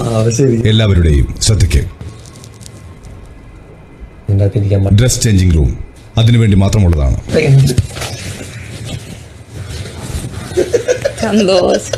അത് ശരി എല്ലാവരുടെയും ശ്രദ്ധയ്ക്ക് ഉണ്ടാക്കിയിരിക്കാൻ ഡ്രസ് ചേഞ്ചിങ് റൂം അതിനുവേണ്ടി മാത്രമുള്ളതാണ് സന്തോഷം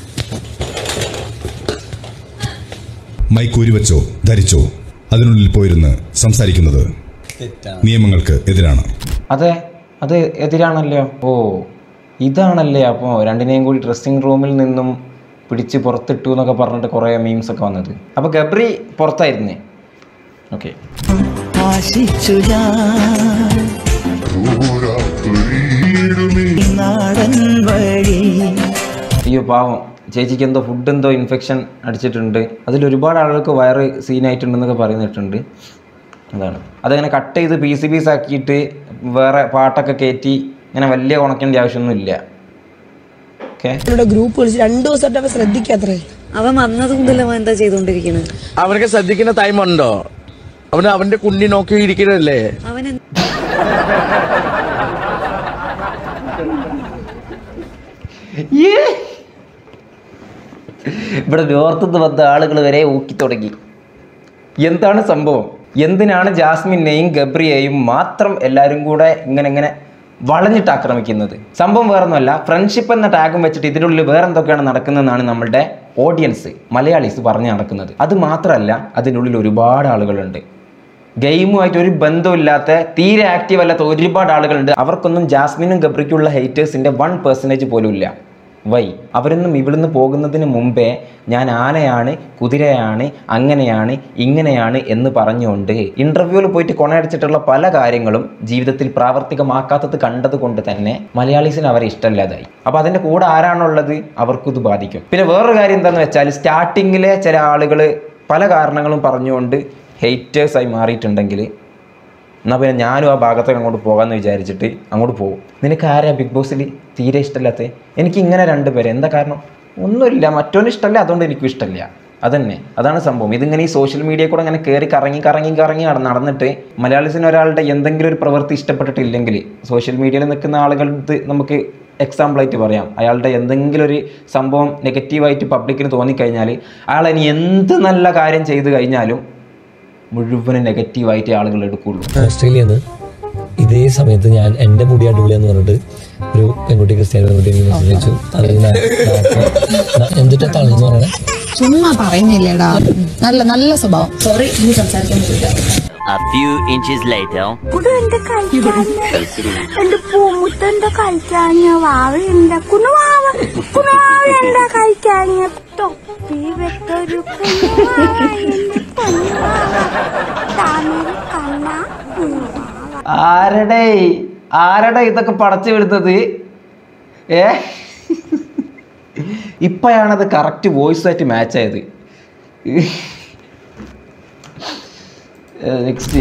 മൈക്ക് ഊരിവച്ചോ ധരിച്ചോ അതിനുള്ളിൽ പോയിരുന്ന് സംസാരിക്കുന്നത് നിയമങ്ങൾക്ക് എതിരാണ് അതെ അത് എതിരാണല്ലോ ഓ ഇതാണല്ലേ അപ്പോൾ രണ്ടിനെയും കൂടി ഡ്രസ്സിങ് റൂമിൽ നിന്നും പിടിച്ച് പുറത്തിട്ടു എന്നൊക്കെ പറഞ്ഞിട്ട് കുറേ മീംസ് ഒക്കെ വന്നത് അപ്പോൾ ഗബ്രി പുറത്തായിരുന്നേ ഓക്കെ ആശിച്ചു ഞാൻ നാടൻ വഴി അയ്യോ പാവം ചേച്ചിക്ക് എന്തോ ഫുഡ് എന്തോ ഇൻഫെക്ഷൻ അടിച്ചിട്ടുണ്ട് അതിൽ ഒരുപാട് ആളുകൾക്ക് വയറ് സീനായിട്ടുണ്ടെന്നൊക്കെ പറയുന്നിട്ടുണ്ട് അതാണ് അതങ്ങനെ കട്ട് ചെയ്ത് പീസ് പീസ് ആക്കിയിട്ട് വേറെ പാട്ടൊക്കെ കയറ്റി ഇങ്ങനെ വലിയ ഉണക്കേണ്ട ആവശ്യമൊന്നുമില്ല ഓക്കെ ഗ്രൂപ്പ് വിളിച്ച് രണ്ടു ദിവസമായിട്ട് അവ ശ്രദ്ധിക്കാത്രേ അവൻ വന്നത് മുതൽ അവൻ എന്താ ചെയ്തോണ്ടിരിക്കുന്നത് അവനൊക്കെ ശ്രദ്ധിക്കുന്ന ടൈം ഉണ്ടോ അവന് അവന്റെ കുണ്ണി നോക്കി ഇരിക്കണല്ലേ അവൻ എന്ത്- ഇവിടെ നോർത്തുനിന്ന് വന്ന ആളുകൾ വരെ ഊക്കി തുടങ്ങി എന്താണ് സംഭവം എന്തിനാണ് ജാസ്മിനെയും ഗബ്രിയെയും മാത്രം എല്ലാവരും കൂടെ ഇങ്ങനെ ഇങ്ങനെ വളഞ്ഞിട്ട് ആക്രമിക്കുന്നത് സംഭവം വേറൊന്നുമല്ല ഫ്രണ്ട്ഷിപ്പ് എന്ന ടാഗും വെച്ചിട്ട് ഇതിനുള്ളിൽ വേറെ എന്തൊക്കെയാണ് നടക്കുന്നതെന്നാണ് നമ്മളുടെ ഓഡിയൻസ് മലയാളീസ് പറഞ്ഞു നടക്കുന്നത് അത് മാത്രമല്ല അതിനുള്ളിൽ ഒരുപാട് ആളുകളുണ്ട് ഗെയിമുമായിട്ട് ഒരു ബന്ധമില്ലാത്ത തീരെ ആക്റ്റീവ് അല്ലാത്ത ഒരുപാട് ആളുകളുണ്ട് അവർക്കൊന്നും ജാസ്മിനും ഗബ്രിക്കുള്ള ഹേറ്റേഴ്സിന്റെ വൺ പെർസെൻറ്റേജ് പോലും ഇല്ല വൈ അവരൊന്നും ഇവിടുന്ന് പോകുന്നതിന് മുമ്പേ ഞാൻ ആനയാണ് കുതിരയാണ് അങ്ങനെയാണ് ഇങ്ങനെയാണ് എന്ന് പറഞ്ഞുകൊണ്ട് ഇന്റർവ്യൂവിൽ പോയിട്ട് കൊണയടിച്ചിട്ടുള്ള പല കാര്യങ്ങളും ജീവിതത്തിൽ പ്രാവർത്തികമാക്കാത്തത് കണ്ടത് കൊണ്ട് തന്നെ മലയാളീസിന് അവരെ ഇഷ്ടമില്ലാതായി അപ്പോൾ അതിൻ്റെ കൂടെ ആരാണുള്ളത് അവർക്കും ഇത് ബാധിക്കും പിന്നെ വേറൊരു കാര്യം എന്താണെന്ന് വെച്ചാൽ സ്റ്റാർട്ടിങ്ങിലെ ചില ആളുകൾ പല കാരണങ്ങളും പറഞ്ഞുകൊണ്ട് ഹെയ്റ്റേഴ്സായി മാറിയിട്ടുണ്ടെങ്കിൽ എന്നാൽ പിന്നെ ഞാനും ആ ഭാഗത്തേക്ക് അങ്ങോട്ട് പോകാമെന്ന് വിചാരിച്ചിട്ട് അങ്ങോട്ട് പോകും നിനക്ക് ആരാ ബിഗ് ബോസിൽ തീരെ ഇഷ്ടമല്ലാത്ത എനിക്ക് ഇങ്ങനെ രണ്ട് പേര് എന്താ കാരണം ഒന്നുമില്ല മറ്റോനും ഇഷ്ടമല്ല അതുകൊണ്ട് എനിക്കും ഇഷ്ടമില്ല അതന്നെ അതാണ് സംഭവം ഇതിങ്ങനെ ഈ സോഷ്യൽ മീഡിയ കൂടെ അങ്ങനെ കയറി കറങ്ങി കറങ്ങി കറങ്ങി നട- നടന്നിട്ട് മലയാളീസിന് ഒരാളുടെ എന്തെങ്കിലും ഒരു പ്രവൃത്തി ഇഷ്ടപ്പെട്ടിട്ടില്ലെങ്കിൽ സോഷ്യൽ മീഡിയയിൽ നിൽക്കുന്ന ആളുകൾക്ക് നമുക്ക് എക്സാമ്പിളായിട്ട് പറയാം അയാളുടെ എന്തെങ്കിലും ഒരു സംഭവം നെഗറ്റീവായിട്ട് പബ്ലിക്കിന് തോന്നിക്കഴിഞ്ഞാൽ അയാൾ ഇനി എന്ത് നല്ല കാര്യം ചെയ്തു കഴിഞ്ഞാലും മുഴുവനും നെഗറ്റീവായിട്ട് ആളുകൾ എടുക്കുള്ളൂ ഓസ്ട്രേലിയന്ന് ഇതേ സമയത്ത് ഞാൻ എൻ്റെ മുടി അടിപൊളിയാന്ന് പറഞ്ഞിട്ട് ഒരു പെൺകുട്ടി ക്രിസ്ത്യാനി പെൺകുട്ടി എനിക്ക് മെസ്സേജ് അയച്ചു അത് ഞാൻ- ഞാൻ- എന്തിട്ടാ തളർന്നു പറയണേ ചുമ്മാ പറയുന്നില്ലേടാ നല്ല നല്ല സ്വഭാവം സോറി നീ സംസാരിക്കാൻ പറ്റില്ല A few inches later. എന്റെ കഴിക്കാൻ എന്റെ പൂമുത്തന്റെ കഴിക്കാൻ വാവയുണ്ട കുണുവാവ കുണുവാവ എന്താ കഴിക്കാൻ തൊപ്പി വെത്തൊരു കുണുവാവ എന്റെ പൊന്നുവാവ താനൊരു കണ്ണ കുണുവാവ ആരുടെ ആരുടെ ഇതൊക്കെ പടച്ചു വിടുന്നത് ഏ ഇപ്പോഴാണത് കറക്റ്റ് വോയിസ് ആയിട്ട് മാച്ച് ആയത് നെക്സ്റ്റ്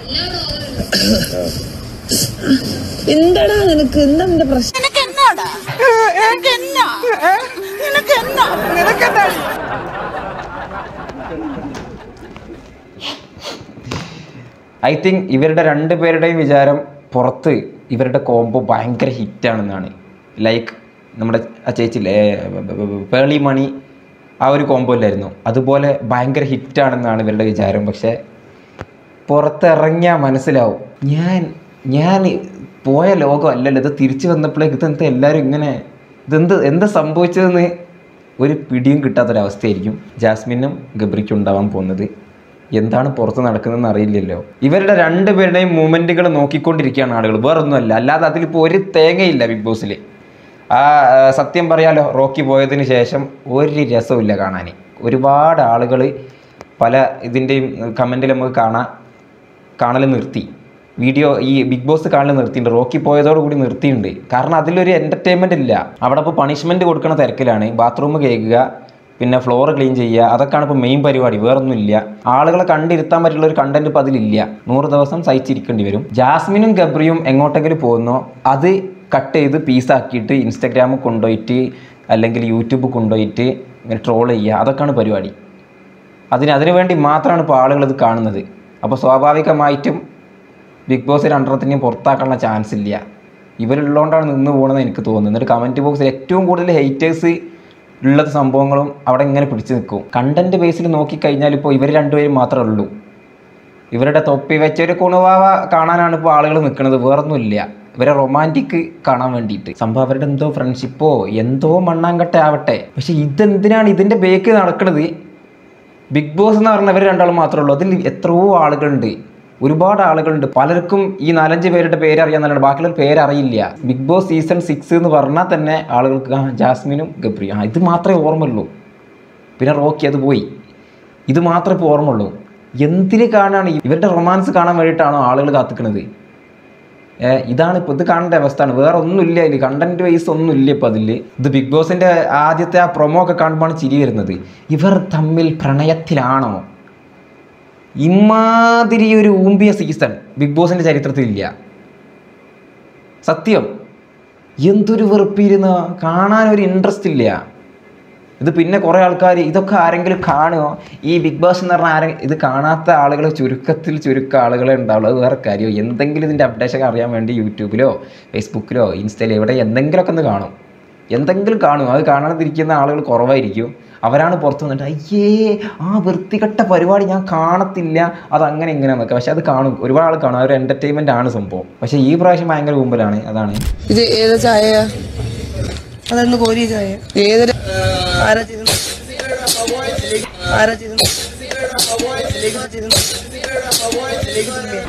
എന്താടാ നിനക്ക് എന്താ നിന്റെ പ്രശ്നം നിനക്ക് എന്നാടാ നിനക്ക് എന്നാ നിനക്ക് എന്നാ നിനക്കെന്താ ഐ തിങ്ക് ഇവരുടെ രണ്ട് പേരുടെയും വിചാരം പുറത്ത് ഇവരുടെ കോംബോ ഭയങ്കര ഹിറ്റാണെന്നാണ് ലൈക്ക് നമ്മുടെ ആ ചേച്ചില്ലേ പേളി മണി ആ ഒരു കോംബോ ഇല്ലായിരുന്നു അതുപോലെ ഭയങ്കര ഹിറ്റാണെന്നാണ് ഇവരുടെ വിചാരം പക്ഷേ പുറത്തിറങ്ങിയാൽ മനസ്സിലാവും ഞാൻ ഞാൻ പോയ ലോകം അല്ലല്ലോ ഇത് തിരിച്ചു വന്നപ്പോഴേക്ക് ഇതെന്താ എല്ലാവരും ഇങ്ങനെ ഇതെന്ത് എന്താ സംഭവിച്ചതെന്ന് ഒരു പിടിയും കിട്ടാത്തൊരവസ്ഥയായിരിക്കും ജാസ്മിനും ഗബ്രിക്കും ഉണ്ടാവാൻ പോകുന്നത് എന്താണ് പുറത്ത് നടക്കുന്നതെന്ന് അറിയില്ലല്ലോ ഇവരുടെ രണ്ടുപേരുടെയും മൂമെൻറ്റുകൾ നോക്കിക്കൊണ്ടിരിക്കുകയാണ് ആളുകൾ വേറൊന്നുമല്ല അല്ലാതെ അതിലിപ്പോൾ ഒരു തേങ്ങയില്ല ബിഗ് ബോസിൽ ആ ആ, സത്യം പറയാലോ റോക്കി പോയതിന് ശേഷം ഒരു രസമില്ല കാണാൻ ഒരുപാട് ആളുകൾ പല ഇതിൻ്റെയും കമൻറ്റിൽ നമുക്ക് കാണാം കാണൽ നിർത്തി വീഡിയോ ഈ ബിഗ് ബോസ് കാണൽ നിർത്തിയിട്ടുണ്ട് റോക്കി പോയതോടുകൂടി നിർത്തിയിട്ടുണ്ട് കാരണം അതിലൊരു എൻ്റർടൈൻമെൻ്റ് ഇല്ല അവിടെ ഇപ്പോൾ പണിഷ്മെൻറ്റ് കൊടുക്കുന്ന തിരക്കിലാണ് ബാത്റൂം കേൾക്കുക പിന്നെ ഫ്ലോർ ക്ലീൻ ചെയ്യുക അതൊക്കെയാണ് ഇപ്പോൾ മെയിൻ പരിപാടി വേറൊന്നുമില്ല ആളുകളെ കണ്ടിരുത്താൻ പറ്റുള്ള ഒരു കണ്ടന്റ് ഇപ്പോൾ അതിലില്ല നൂറ് ദിവസം സഹിച്ചിരിക്കേണ്ടി വരും ജാസ്മിനും ഗബ്രിയും എങ്ങോട്ടെങ്കിലും പോകുന്നോ അത് കട്ട് ചെയ്ത് പീസാക്കിയിട്ട് ഇൻസ്റ്റഗ്രാമിൽ കൊണ്ടുപോയിട്ട് അല്ലെങ്കിൽ യൂട്യൂബ് കൊണ്ടുപോയിട്ട് ഇങ്ങനെ ട്രോൾ ചെയ്യുക അതൊക്കെയാണ് പരിപാടി അതിന് അതിനു വേണ്ടി മാത്രമാണ് ഇപ്പോൾ ആളുകൾ ഇത് കാണുന്നത് അപ്പോൾ സ്വാഭാവികമായിട്ടും ബിഗ് ബോസ് രണ്ടെണ്ണത്തിനെയും പുറത്താക്കാനുള്ള ചാൻസ് ഇല്ല ഇവരുള്ളതുകൊണ്ടാണ് നിന്ന് പോകുന്നതെന്ന് എനിക്ക് തോന്നുന്നത് എന്നിട്ട് കമൻറ്റ് ബോക്സിൽ ഏറ്റവും കൂടുതൽ ഹെയ്റ്റേഴ്സ് ഉള്ള സംഭവങ്ങളും അവിടെ ഇങ്ങനെ പിടിച്ചു നിൽക്കും കണ്ടന്റ് ബേസിൽ നോക്കിക്കഴിഞ്ഞാൽ ഇപ്പോൾ ഇവർ രണ്ടുപേരും മാത്രമേ ഉള്ളൂ ഇവരുടെ തൊപ്പി വെച്ചൊരു കുണുവാവ കാണാനാണ് ഇപ്പോൾ ആളുകൾ നിൽക്കുന്നത് വേറൊന്നുമില്ല ഇവരെ റൊമാൻറ്റിക് കാണാൻ വേണ്ടിയിട്ട് സംഭവം അവരുടെ എന്തോ ഫ്രണ്ട്ഷിപ്പോ എന്തോ മണ്ണാങ്കട്ട ആവട്ടെ പക്ഷെ ഇതെന്തിനാണ് ഇതിന്റെ ബേക്ക് നടക്കുന്നത് ബിഗ് ബോസ് എന്ന് പറഞ്ഞ ഇവർ രണ്ടാളും മാത്രമേ ഉള്ളൂ അതിൽ എത്രയോ ആളുകളുണ്ട് ഒരുപാട് ആളുകളുണ്ട് പലർക്കും ഈ നാലഞ്ച് പേരുടെ പേര് അറിയാന്നല്ലാണ്ട് ബാക്കിയുള്ള പേര് അറിയില്ല ബിഗ് ബോസ് സീസൺ സിക്സ് എന്ന് പറഞ്ഞാൽ തന്നെ ആളുകൾക്ക് ആ ജാസ്മിനും ഗബ്രി ആ ഇത് മാത്രമേ ഓർമ്മയുള്ളൂ പിന്നെ റോക്കി അത് പോയി ഇത് മാത്രമേ ഇപ്പോൾ ഓർമ്മയുള്ളൂ എന്തിന് കാണാണ് ഇവരുടെ റൊമാൻസ് കാണാൻ വേണ്ടിയിട്ടാണോ ആളുകൾ കാത്തിക്കുന്നത് ഏ, ഇതാണ് ഇപ്പോൾ ഇത് കാണേണ്ട അവസ്ഥയാണ് വേറെ ഒന്നുമില്ല അതിൽ കണ്ടന്റ് വൈസ് ഒന്നുമില്ല ഇപ്പോൾ അതിൽ ഇത് ബിഗ് ബോസിന്റെ ആദ്യത്തെ ആ പ്രൊമോ ഒക്കെ കാണുമ്പോഴാണ് ചിരി വരുന്നത് ഇവർ തമ്മിൽ പ്രണയത്തിലാണോ ഇമാതിരി ഒരു ഊമ്പിയ സീസൺ ബിഗ് ബോസിന്റെ ചരിത്രത്തിലില്ല സത്യം എന്തൊരു വെറുപ്പിരുന്ന കാണാൻ ഒരു ഇൻട്രസ്റ്റ് ഇല്ല ഇത് പിന്നെ കുറേ ആൾക്കാർ ഇതൊക്കെ ആരെങ്കിലും കാണുമോ ഈ ബിഗ് ബോസ് എന്ന് പറഞ്ഞാൽ ആരെ ഇത് കാണാത്ത ആളുകൾ ചുരുക്കത്തിൽ ചുരുക്കം ആളുകളെ ഉണ്ടാവുള്ളൂ അത് വേറെ കാര്യമോ എന്തെങ്കിലും ഇതിൻ്റെ അപ്ഡേഷൻ അറിയാൻ വേണ്ടി യൂട്യൂബിലോ ഫേസ്ബുക്കിലോ ഇൻസ്റ്റയിലോ എവിടെ എന്തെങ്കിലുമൊക്കെ ഒന്ന് കാണും എന്തെങ്കിലും കാണും അത് കാണാതിരിക്കുന്ന ആളുകൾ കുറവായിരിക്കും അവരാണ് പുറത്ത് വന്നിട്ട് അയ്യേ ആ വൃത്തികെട്ട പരിപാടി ഞാൻ കാണത്തില്ല അത് അങ്ങനെ ഇങ്ങനെയാന്നൊക്കെ പക്ഷെ അത് കാണും ഒരുപാട് ആൾ കാണും ഒരു എൻ്റർടൈൻമെൻ്റ് ആണ് സംഭവം പക്ഷേ ഈ പ്രാവശ്യം ഭയങ്കര മുമ്പിലാണ് അതാണ് ഇത് ഏത് ചായ അതൊന്ന് കോരി ചായ ഏതൊരു ആരാ ചെയ്തത് ആരാ ചെയ്തത് ഇതിലേക്ക് ചെയ്തത്? ഇതിലേക്ക് തിന്നിയോ?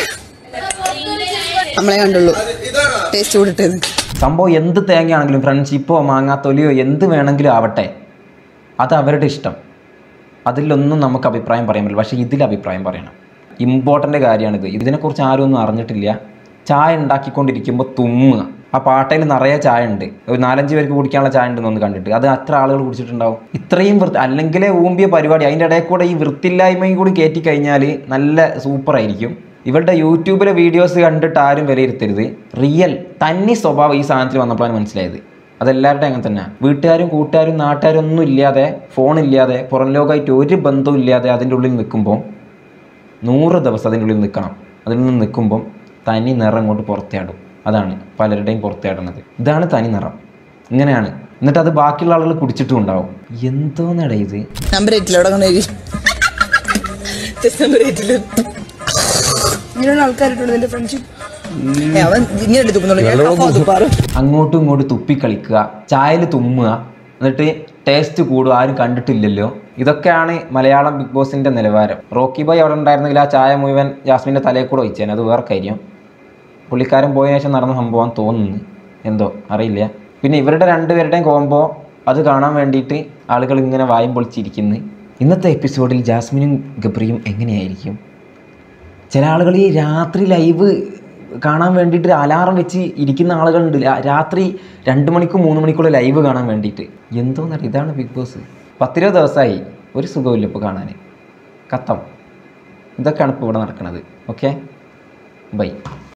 നമ്മളെ കണ്ടുള്ളൂ ടേസ്റ്റ് കൂടിട്ടത് സംഭവം എന്ത് തേങ്ങയാണെങ്കിലും ഫ്രണ്ട്ഷിപ്പോ മാങ്ങാത്തൊലിയോ എന്ത് വേണമെങ്കിലും ആവട്ടെ അത് അവരുടെ ഇഷ്ടം അതിലൊന്നും നമുക്ക് അഭിപ്രായം പറയാൻ പറ്റില്ല പക്ഷേ ഇതിൽ അഭിപ്രായം പറയണം ഇമ്പോർട്ടൻ്റ് കാര്യമാണിത് ഇതിനെക്കുറിച്ച് ആരും ഒന്നും അറിഞ്ഞിട്ടില്ല ചായ ഉണ്ടാക്കിക്കൊണ്ടിരിക്കുമ്പോൾ തുമ്മുക ആ പാട്ടയിൽ നിറയെ ചായ ഉണ്ട് ഒരു നാലഞ്ച് പേർക്ക് കുടിക്കാനുള്ള ചായ ഉണ്ടെന്ന് ഒന്ന് കണ്ടിട്ട് അത് അത്ര ആളുകൾ കുടിച്ചിട്ടുണ്ടാവും ഇത്രയും വൃത്തി അല്ലെങ്കിൽ ഊമ്പിയ പരിപാടി അതിൻ്റെ ഇടയിൽ കൂടെ ഈ വൃത്തിയില്ലായ്മയും കൂടി കയറ്റി കഴിഞ്ഞാൽ നല്ല സൂപ്പറായിരിക്കും ഇവരുടെ യൂട്യൂബിലെ വീഡിയോസ് കണ്ടിട്ട് ആരും വിലയിരുത്തരുത് റിയൽ തന്നി സ്വഭാവം ഈ സാധനത്തിൽ വന്നപ്പോഴാണ് മനസ്സിലായത് അതെല്ലാവരുടെയും അങ്ങനെ തന്നെ വീട്ടുകാരും കൂട്ടുകാരും നാട്ടുകാരും ഒന്നും ഇല്ലാതെ ഫോണില്ലാതെ പുറം ലോകമായിട്ട് ഒരു ബന്ധവും ഇല്ലാതെ അതിൻ്റെ ഉള്ളിൽ നിൽക്കുമ്പോൾ നൂറ് ദിവസം അതിൻ്റെ ഉള്ളിൽ നിൽക്കണം അതിൽ നിന്ന് നിൽക്കുമ്പം തനി നിറം കൊണ്ട് പുറത്താടും അതാണ് പലരുടെയും പുറത്താടുന്നത് ഇതാണ് തനി നിറം ഇങ്ങനെയാണ് എന്നിട്ട് അത് ബാക്കിയുള്ള ആളുകൾ കുടിച്ചിട്ടും ഉണ്ടാവും എന്തോന്നട ഇത് നമ്പർ എയ്റ്റിൽ അവിടെ കൊണ്ടുപോയി നമ്പർ എയ്റ്റില് ഇങ്ങനെയുള്ള ആൾക്കാരുണ്ട് എന്റെ ഫ്രണ്ട്ഷിപ്പ് അവൻ ഇങ്ങനെ തുപ്പുന്നുള്ളൂ ഞാൻ കഫ തുപ്പാറ് അങ്ങോട്ടും ഇങ്ങോട്ടും തുപ്പി കളിക്കുക ചായയിൽ തുമ്മുക എന്നിട്ട് ടേസ്റ്റ് കൂടുക ആരും കണ്ടിട്ടില്ലല്ലോ ഇതൊക്കെയാണ് മലയാളം ബിഗ് ബോസിന്റെ നിലവാരം റോക്കി ബോയ് അവിടെ ഉണ്ടായിരുന്നെങ്കിൽ ആ ചായ മുഴുവൻ ജാസ്മിൻ്റെ തലയിൽ കൂടെ ഒഴിച്ചേനെ അത് വേറെ കാര്യം പുള്ളിക്കാരൻ പോയതിനു ശേഷം നടന്ന സംഭവം തോന്നുന്നു എന്തോ അറിയില്ല പിന്നെ ഇവരുടെ രണ്ടുപേരുടെയും കോംബോ അത് കാണാൻ വേണ്ടിയിട്ട് ആളുകൾ ഇങ്ങനെ വായും പൊളിച്ചിരിക്കുന്നു ഇന്നത്തെ എപ്പിസോഡിൽ ജാസ്മിനും ഗബ്രിയും എങ്ങനെയായിരിക്കും ചില ആളുകൾ ഈ രാത്രി ലൈവ് കാണാൻ വേണ്ടിയിട്ട് അലാറം വെച്ച് ഇരിക്കുന്ന ആളുകളുണ്ട് രാ- രാത്രി രണ്ട് മണിക്കും മൂന്ന് മണിക്കുള്ള ലൈവ് കാണാൻ വേണ്ടിയിട്ട് എന്തോന്നറിയ ഇതാണ് ബിഗ് ബോസ് പത്തിരുപത് ദിവസമായി ഒരു സുഖമില്ല ഇപ്പോൾ കാണാൻ കത്തം ഇതൊക്കെയാണ് ഇപ്പോൾ ഇവിടെ നടക്കുന്നത് ഓക്കെ ബൈ